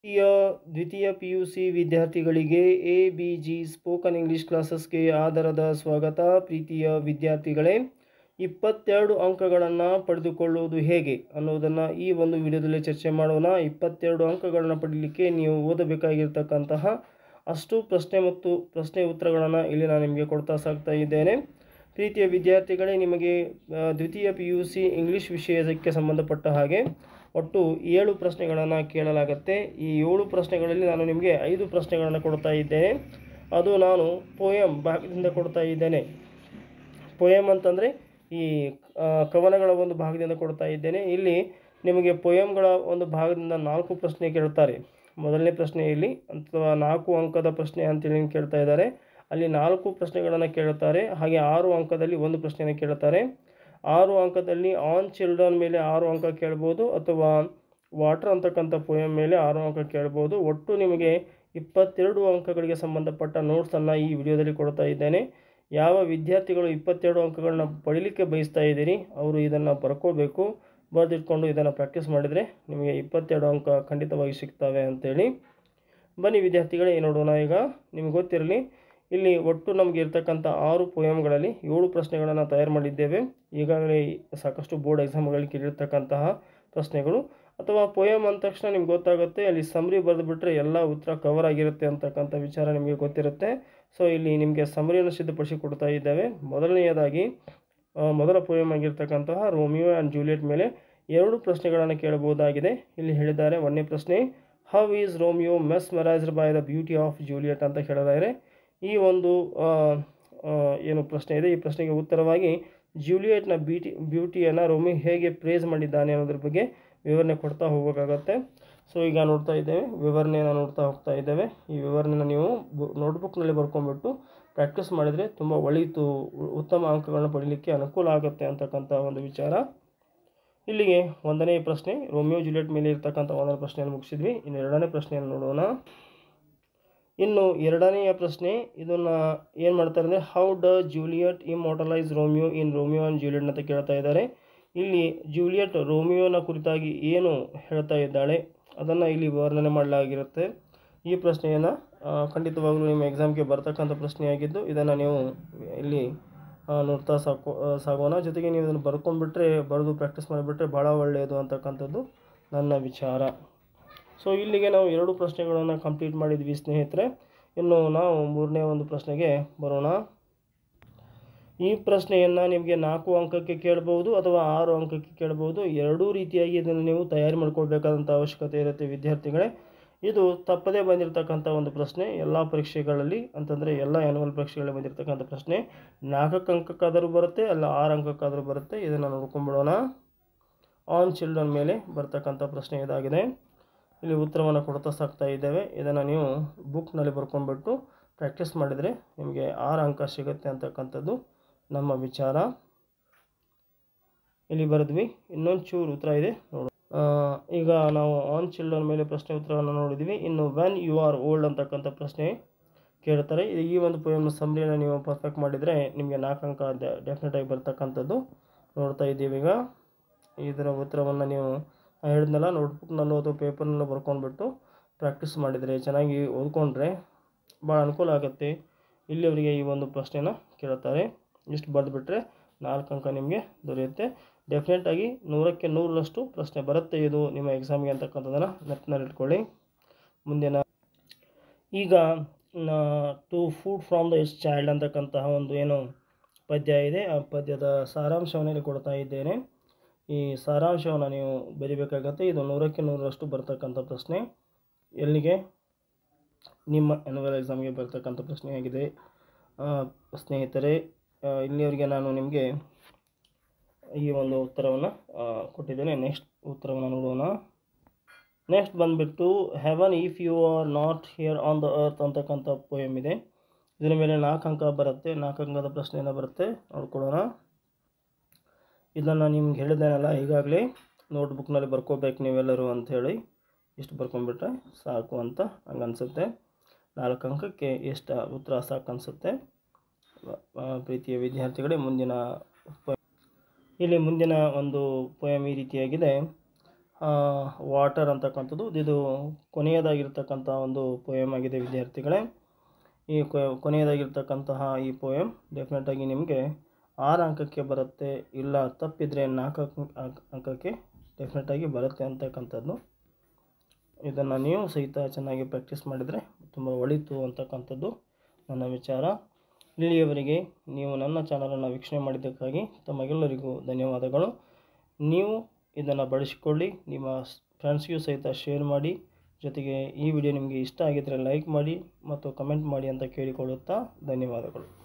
ದ್ವಿತೀಯ ದ್ವಿತೀಯ P U C ವಿದ್ಯಾರ್ಥಿಗಳಿಗೆ A B G spoken English ಕ್ಲಾಸಸ್ಗೆ ಆಧಾರದ ಸ್ವಾಗತ ಪ್ರೀತಿಯ ವಿದ್ಯಾರ್ಥಿಗಳೇ ಇಪ್ಪತ್ತೆರಡು ಅಂಕಗಳನ್ನು ಪಡೆದುಕೊಳ್ಳುವುದು ಹೇಗೆ ಅನ್ನೋದನ್ನು ಈ ಒಂದು ವಿಡಿಯೋದಲ್ಲಿ ಚರ್ಚೆ ಮಾಡೋಣ ಇಪ್ಪತ್ತೆರಡು ಅಂಕಗಳನ್ನು ಪಡೀಲಿಕ್ಕೆ ನೀವು ಓದಬೇಕಾಗಿರ್ತಕ್ಕಂತಹ ಅಷ್ಟು ಪ್ರಶ್ನೆ ಮತ್ತು ಪ್ರಶ್ನೆ ಉತ್ತರಗಳನ್ನು ಇಲ್ಲಿ ನಾನು ನಿಮಗೆ ಕೊಡ್ತಾ ಸಾಗ್ತಾ ಇದ್ದೇನೆ ಪ್ರೀತಿಯ ವಿದ್ಯಾರ್ಥಿಗಳೇ ನಿಮಗೆ ಆ, ದ್ವಿತೀಯ ಪಿ ಯು ಸಿ ಇಂಗ್ಲೀಷ್ ವಿಷಯಕ್ಕೆ ಸಂಬಂಧಪಟ್ಟ ಹಾಗೆ ಒಟ್ಟು ಏಳು ಪ್ರಶ್ನೆಗಳನ್ನು ಕೇಳಲಾಗುತ್ತೆ ಈ ಏಳು ಪ್ರಶ್ನೆಗಳಲ್ಲಿ ನಾನು ನಿಮಗೆ ಐದು ಪ್ರಶ್ನೆಗಳನ್ನು ಕೊಡ್ತಾ ಇದ್ದೇನೆ ಅದು ನಾನು ಪೋಯಮ್ ಭಾಗದಿಂದ ಕೊಡ್ತಾ ಇದ್ದೇನೆ ಪೊಯಮ್ ಅಂತಂದರೆ ಈ ಆ, ಕವನಗಳ ಒಂದು ಭಾಗದಿಂದ ಕೊಡ್ತಾ ಇದ್ದೇನೆ ಇಲ್ಲಿ ನಿಮಗೆ ಪೊಯಮ್ಗಳ ಒಂದು ಭಾಗದಿಂದ ನಾಲ್ಕು ಪ್ರಶ್ನೆ ಕೇಳ್ತಾರೆ ಮೊದಲನೇ ಪ್ರಶ್ನೆಯಲ್ಲಿ ಅಥವಾ ನಾಲ್ಕು ಅಂಕದ ಪ್ರಶ್ನೆ ಅಂತೇಳಿ ಕೇಳ್ತಾ ಇದ್ದಾರೆ ಅಲ್ಲಿ ನಾಲ್ಕು ಪ್ರಶ್ನೆಗಳನ್ನು ಕೇಳುತ್ತಾರೆ ಹಾಗೆ ಆರು ಅಂಕದಲ್ಲಿ ಒಂದು ಪ್ರಶ್ನೆಯನ್ನು ಕೇಳುತ್ತಾರೆ ಆರು ಅಂಕದಲ್ಲಿ ಆನ್ ಚಿಲ್ಡ್ರನ್ ಮೇಲೆ ಆರು ಅಂಕ ಕೇಳ್ಬೋದು ಅಥವಾ ವಾಟರ್ ಅಂತಕ್ಕಂಥ ಪೊಯಮ್ ಮೇಲೆ ಆರು ಅಂಕ ಕೇಳ್ಬೋದು ಒಟ್ಟು ನಿಮಗೆ ಇಪ್ಪತ್ತೆರಡು ಅಂಕಗಳಿಗೆ ಸಂಬಂಧಪಟ್ಟ ನೋಟ್ಸನ್ನು ಈ ವಿಡಿಯೋದಲ್ಲಿ ಕೊಡ್ತಾ ಇದ್ದೇನೆ ಯಾವ ವಿದ್ಯಾರ್ಥಿಗಳು ಇಪ್ಪತ್ತೆರಡು ಅಂಕಗಳನ್ನ ಪಡೀಲಿಕ್ಕೆ ಬಯಸ್ತಾ ಇದ್ದೀರಿ ಅವರು ಇದನ್ನು ಬರ್ಕೋಬೇಕು ಬರೆದಿಟ್ಕೊಂಡು ಇದನ್ನು ಪ್ರಾಕ್ಟೀಸ್ ಮಾಡಿದರೆ ನಿಮಗೆ ಇಪ್ಪತ್ತೆರಡು ಅಂಕ ಖಂಡಿತವಾಗಿ ಸಿಗ್ತವೆ ಅಂತೇಳಿ ಬನ್ನಿ ವಿದ್ಯಾರ್ಥಿಗಳೇ ನೋಡೋಣ ಈಗ ನಿಮ್ಗೆ ಗೊತ್ತಿರಲಿ ಇಲ್ಲಿ ಒಟ್ಟು ನಮಗೆ ಇರ್ತಕ್ಕಂಥ ಆರು ಪೊಯಮ್ಗಳಲ್ಲಿ ಏಳು ಪ್ರಶ್ನೆಗಳನ್ನು ತಯಾರು ಮಾಡಿದ್ದೇವೆ ಈಗಾಗಲೇ ಸಾಕಷ್ಟು ಬೋರ್ಡ್ ಎಕ್ಸಾಮ್ಗಳಲ್ಲಿ ಕೇಳಿರ್ತಕ್ಕಂತಹ ಪ್ರಶ್ನೆಗಳು ಅಥವಾ ಪೊಯಮ್ ಅಂದ ತಕ್ಷಣ ನಿಮ್ಗೆ ಗೊತ್ತಾಗುತ್ತೆ ಅಲ್ಲಿ ಸಮರಿ ಬರೆದುಬಿಟ್ರೆ ಎಲ್ಲ ಉತ್ತರ ಕವರ್ ಆಗಿರುತ್ತೆ ಅಂತಕ್ಕಂಥ ವಿಚಾರ ನಿಮಗೆ ಗೊತ್ತಿರುತ್ತೆ ಸೊ ಇಲ್ಲಿ ನಿಮಗೆ ಸಮರಿಯನ್ನು ಸಿದ್ಧಪಡಿಸಿ ಕೊಡ್ತಾ ಇದ್ದೇವೆ ಮೊದಲನೆಯದಾಗಿ ಆ, ಮೊದಲ ಪೊಯಮ್ ಆಗಿರ್ತಕ್ಕಂತಹ ರೋಮಿಯೋ ಆ್ಯಂಡ್ ಜೂಲಿಯಟ್ ಮೇಲೆ ಎರಡು ಪ್ರಶ್ನೆಗಳನ್ನು ಕೇಳಬಹುದಾಗಿದೆ ಇಲ್ಲಿ ಹೇಳಿದ್ದಾರೆ ಒಂದನೇ ಪ್ರಶ್ನೆ how is Romeo mesmerised by the beauty of Juliet ಅಂತ ಹೇಳಿದ್ದಾರೆ ಈ ಒಂದು ಆ, ಆ, ಏನು ಪ್ರಶ್ನೆ ಇದೆ ಈ ಪ್ರಶ್ನೆಗೆ ಉತ್ತರವಾಗಿ ಜೂಲಿಯಟ್ನ ಬ್ಯೂಟಿ ಬ್ಯೂಟಿಯನ್ನು ರೋಮಿಯೋ ಹೇಗೆ ಪ್ರೇಸ್ ಮಾಡಿದ್ದಾನೆ ಅನ್ನೋದ್ರ ಬಗ್ಗೆ ವಿವರಣೆ ಕೊಡ್ತಾ ಹೋಗಬೇಕಾಗತ್ತೆ ಸೊ ಈಗ ನೋಡ್ತಾ ಇದ್ದೇವೆ ವಿವರಣೆಯನ್ನು ನೋಡ್ತಾ ಹೋಗ್ತಾ ಇದ್ದೇವೆ ಈ ವಿವರಣೆನ ನೀವು ನೋಟ್ಬುಕ್ನಲ್ಲಿ ಬರ್ಕೊಂಡ್ಬಿಟ್ಟು ಪ್ರಾಕ್ಟೀಸ್ ಮಾಡಿದರೆ ತುಂಬ ಒಳಿತು ಉ- ಉತ್ತಮ ಅಂಕಗಳನ್ನ ಪಡೀಲಿಕ್ಕೆ ಅನುಕೂಲ ಆಗುತ್ತೆ ಅಂತಕ್ಕಂಥ ಒಂದು ವಿಚಾರ ಇಲ್ಲಿಗೆ ಒಂದನೇ ಪ್ರಶ್ನೆ ರೋಮಿಯೋ ಜೂಲಿಯಟ್ ಮೇಲೆ ಇರ್ತಕ್ಕಂಥ ಒಂದನೇ ಪ್ರಶ್ನೆಯನ್ನು ಮುಗಿಸಿದ್ವಿ ಇನ್ನು ಎರಡನೇ ಪ್ರಶ್ನೆಯನ್ನು ನೋಡೋಣ ಇನ್ನು ಎರಡನೆಯ ಪ್ರಶ್ನೆ ಇದನ್ನು ಏನು ಮಾಡ್ತಾರೆ ಅಂದರೆ how the Juliet immortalise Romeo in Romeo and Juliet ಅಂತ ಕೇಳ್ತಾ ಇದ್ದಾರೆ ಇಲ್ಲಿ ಜೂಲಿಯಟ್ ರೋಮಿಯೋನ ಕುರಿತಾಗಿ ಏನು ಹೇಳ್ತಾ ಇದ್ದಾಳೆ ಅದನ್ನು ಇಲ್ಲಿ ವರ್ಣನೆ ಮಾಡಲಾಗಿರುತ್ತೆ ಈ ಪ್ರಶ್ನೆಯನ್ನು ಖಂಡಿತವಾಗಲೂ ನಿಮ್ಮ ಎಕ್ಸಾಮ್ಗೆ ಬರ್ತಕ್ಕಂಥ ಪ್ರಶ್ನೆಯಾಗಿದ್ದು ಇದನ್ನು ನೀವು ಇಲ್ಲಿ ಆ, ನೋಡ್ತಾ ಸಾಕು ಆ, ಸಾಗೋಣ ಜೊತೆಗೆ ನೀವು ಇದನ್ನು ಬರ್ಕೊಂಡ್ಬಿಟ್ರೆ ಬರೆದು ಪ್ರಾಕ್ಟೀಸ್ ಮಾಡಿಬಿಟ್ರೆ ಭಾಳ ಒಳ್ಳೆಯದು ಅಂತಕ್ಕಂಥದ್ದು ನನ್ನ ವಿಚಾರ ಸೊ ಇಲ್ಲಿಗೆ ನಾವು ಎರಡು ಪ್ರಶ್ನೆಗಳನ್ನು ಕಂಪ್ಲೀಟ್ ಮಾಡಿದ್ವಿ ಸ್ನೇಹಿತರೆ ಇನ್ನು ನಾವು ಮೂರನೇ ಒಂದು ಪ್ರಶ್ನೆಗೆ ಬರೋಣ ಈ ಪ್ರಶ್ನೆಯನ್ನು ನಿಮಗೆ ನಾಲ್ಕು ಅಂಕಕ್ಕೆ ಕೇಳಬಹುದು ಅಥವಾ ಆರು ಅಂಕಕ್ಕೆ ಕೇಳಬಹುದು ಎರಡೂ ರೀತಿಯಾಗಿ ಇದನ್ನು ನೀವು ತಯಾರಿ ಮಾಡ್ಕೊಳ್ಬೇಕಾದಂಥ ಅವಶ್ಯಕತೆ ಇರುತ್ತೆ ವಿದ್ಯಾರ್ಥಿಗಳೇ ಇದು ತಪ್ಪದೇ ಬಂದಿರತಕ್ಕಂಥ ಒಂದು ಪ್ರಶ್ನೆ ಎಲ್ಲ ಪರೀಕ್ಷೆಗಳಲ್ಲಿ ಅಂತಂದರೆ ಎಲ್ಲ ಆ್ಯನ್ಯುವಲ್ ಪರೀಕ್ಷೆಗಳಲ್ಲಿ ಬಂದಿರತಕ್ಕಂಥ ಪ್ರಶ್ನೆ ನಾಲ್ಕು ಅಂಕಕ್ಕಾದರೂ ಬರುತ್ತೆ ಅಲ್ಲ ಆರು ಅಂಕಕ್ಕಾದರೂ ಬರುತ್ತೆ ಇದನ್ನು ನೋಡ್ಕೊಂಡ್ಬಿಡೋಣ ಆನ್ ಚಿಲ್ಡ್ರನ್ ಮೇಲೆ ಬರ್ತಕ್ಕಂಥ ಪ್ರಶ್ನೆ ಇದಾಗಿದೆ ಇಲ್ಲಿ ಉತ್ತರವನ್ನು ಕೊಡ್ತಾ ಸಾಕ್ತಾ ಇದ್ದೇವೆ ಇದನ್ನು ನೀವು ಬುಕ್ನಲ್ಲಿ ಬರ್ಕೊಂಡ್ಬಿಟ್ಟು ಪ್ರಾಕ್ಟೀಸ್ ಮಾಡಿದರೆ ನಿಮಗೆ ಆರು ಅಂಕ ಸಿಗುತ್ತೆ ಅಂತಕ್ಕಂಥದ್ದು ನಮ್ಮ ವಿಚಾರ ಇಲ್ಲಿ ಬರೆದ್ವಿ ಇನ್ನೊಂದು ಚೂರು ಉತ್ತರ ಇದೆ ನೋಡು ಆ, ಈಗ ನಾವು ಆನ್ ಚಿಲ್ಡ್ರನ್ ಮೇಲೆ ಪ್ರಶ್ನೆ ಉತ್ತರವನ್ನು ನೋಡಿದ್ವಿ ಇನ್ನು ವೆನ್ ಯು ಆರ್ ಓಲ್ಡ್ ಅಂತಕ್ಕಂಥ ಪ್ರಶ್ನೆ ಕೇಳ್ತಾರೆ ಇದು ಈ ಒಂದು ಪೊಯಮ್ನ ಸಮ್ರಿಯನ್ನು ನೀವು ಪರ್ಫೆಕ್ಟ್ ಮಾಡಿದರೆ ನಿಮಗೆ ನಾಲ್ಕು ಅಂಕ ಡೆಫಿನೆಟಾಗಿ ಬರ್ತಕ್ಕಂಥದ್ದು ನೋಡ್ತಾ ಇದ್ದೀವಿ ಈಗ ಇದರ ಉತ್ತರವನ್ನು ನೀವು ನಾನು ಹೇಳಿದ್ನಲ್ಲ ನೋಟ್ಬುಕ್ನಲ್ಲೋ ಅಥವಾ ಪೇಪರ್ನಲ್ಲೋ ಬರ್ಕೊಂಡ್ಬಿಟ್ಟು ಪ್ರಾಕ್ಟೀಸ್ ಮಾಡಿದರೆ ಚೆನ್ನಾಗಿ ಓದ್ಕೊಂಡ್ರೆ ಭಾಳ ಅನುಕೂಲ ಆಗುತ್ತೆ ಇಲ್ಲಿಯವರಿಗೆ ಈ ಒಂದು ಪ್ರಶ್ನೆನ ಕೇಳ್ತಾರೆ ಇಷ್ಟು ಬರೆದುಬಿಟ್ರೆ ನಾಲ್ಕು ಅಂಕ ನಿಮಗೆ ದೊರೆಯುತ್ತೆ ಡೆಫಿನೆಟಾಗಿ ನೂರಕ್ಕೆ ನೂರರಷ್ಟು ಪ್ರಶ್ನೆ ಬರುತ್ತೆ ಇದು ನಿಮ್ಮ ಎಕ್ಸಾಮ್ಗೆ ಅಂತಕ್ಕಂಥದ್ದನ್ನು ನೆನಪಿನಲ್ಲಿ ಇಟ್ಕೊಳ್ಳಿ ಮುಂದಿನ ಈಗ to food from the is child ಅಂತಕ್ಕಂತಹ ಒಂದು ಏನು ಪದ್ಯ ಇದೆ ಆ ಪದ್ಯದ ಸಾರಾಂಶವನ್ನು ಇಲ್ಲಿ ಕೊಡ್ತಾ ಇದ್ದೇನೆ ಈ ಸಾರಾಂಶವನ್ನು ನೀವು ಬರಿಬೇಕಾಗತ್ತೆ ಇದು ನೂರಕ್ಕೆ ನೂರರಷ್ಟು ಬರ್ತಕ್ಕಂಥ ಪ್ರಶ್ನೆ ಎಲ್ಲಿಗೆ ನಿಮ್ಮ ಆ್ಯನ್ಯುವಲ್ ಎಕ್ಸಾಮ್ಗೆ ಬರ್ತಕ್ಕಂಥ ಪ್ರಶ್ನೆಯಾಗಿದೆ ಆ, ಸ್ನೇಹಿತರೆ ಆ, ಇಲ್ಲಿಯವರೆಗೆ ನಾನು ನಿಮಗೆ ಈ ಒಂದು ಉತ್ತರವನ್ನು ಕೊಟ್ಟಿದ್ದೇನೆ ನೆಕ್ಸ್ಟ್ ಉತ್ತರವನ್ನು ನೋಡೋಣ ನೆಕ್ಸ್ಟ್ ಬಂದುಬಿಟ್ಟು heaven if you are not here on the earth ಅಂತಕ್ಕಂಥ ಪೋಯಮ್ ಇದೆ ಇದರ ಮೇಲೆ ನಾಲ್ಕು ಅಂಕ ಬರುತ್ತೆ ನಾಲ್ಕು ಅಂಕದ ಪ್ರಶ್ನೆಯನ್ನು ಬರುತ್ತೆ ನೋಡ್ಕೊಳ್ಳೋಣ ಇದನ್ನು ನಿಮ್ಗೆ ಹೇಳಿದ್ದೇನಲ್ಲ ಈಗಾಗಲೇ ನೋಟ್ಬುಕ್ನಲ್ಲಿ ಬರ್ಕೋಬೇಕು ನೀವೆಲ್ಲರೂ ಅಂಥೇಳಿ ಇಷ್ಟು ಬರ್ಕೊಂಡ್ಬಿಟ್ರೆ ಸಾಕು ಅಂತ ಹಂಗೆ ಅನಿಸುತ್ತೆ ನಾಲ್ಕು ಅಂಕಕ್ಕೆ ಎಷ್ಟು ಉತ್ತರ ಸಾಕು ಅನಿಸುತ್ತೆ ಪ್ರೀತಿಯ ವಿದ್ಯಾರ್ಥಿಗಳೇ ಮುಂದಿನ ಪ- ಇಲ್ಲಿ ಮುಂದಿನ ಒಂದು ಪೊಯಮ್ ಈ ರೀತಿಯಾಗಿದೆ ವಾಟರ್ ಅಂತಕ್ಕಂಥದ್ದು ಇದು ಕೊನೆಯದಾಗಿರ್ತಕ್ಕಂಥ ಒಂದು ಪೋಯಮ್ ಆಗಿದೆ ವಿದ್ಯಾರ್ಥಿಗಳೇ ಈ ಕೊ- ಕೊನೆಯದಾಗಿರ್ತಕ್ಕಂತಹ ಈ ಪೋಯಮ್ ಡೆಫಿನೆಟಾಗಿ ನಿಮಗೆ ಆರು ಅಂಕಕ್ಕೆ ಬರುತ್ತೆ ಇಲ್ಲ ತಪ್ಪಿದರೆ ನಾಲ್ಕು ಅಂಕ- ಅಂಕಕ್ಕೆ ಡೆಫಿನೆಟಾಗಿ ಬರುತ್ತೆ ಅಂತಕ್ಕಂಥದ್ದು ಇದನ್ನು ನೀವು ಸಹಿತ ಚೆನ್ನಾಗಿ ಪ್ರಾಕ್ಟೀಸ್ ಮಾಡಿದರೆ ತುಂಬ ಒಳಿತು ಅಂತಕ್ಕಂಥದ್ದು ನನ್ನ ವಿಚಾರ ಇಲ್ಲಿಯವರೆಗೆ ನೀವು ನನ್ನ ಚಾನಲನ್ನು ವೀಕ್ಷಣೆ ಮಾಡಿದ್ದಕ್ಕಾಗಿ ತಮಗೆಲ್ಲರಿಗೂ ಧನ್ಯವಾದಗಳು ನೀವು ಇದನ್ನು ಬಳಸಿಕೊಳ್ಳಿ ನಿಮ್ಮ ಫ್ರೆಂಡ್ಸ್ಗೂ ಸಹಿತ ಶೇರ್ ಮಾಡಿ ಜೊತೆಗೆ ಈ ವಿಡಿಯೋ ನಿಮಗೆ ಇಷ್ಟ ಆಗಿದ್ದರೆ ಲೈಕ್ ಮಾಡಿ ಮತ್ತು ಕಮೆಂಟ್ ಮಾಡಿ ಅಂತ ಕೇಳಿಕೊಳ್ಳುತ್ತಾ ಧನ್ಯವಾದಗಳು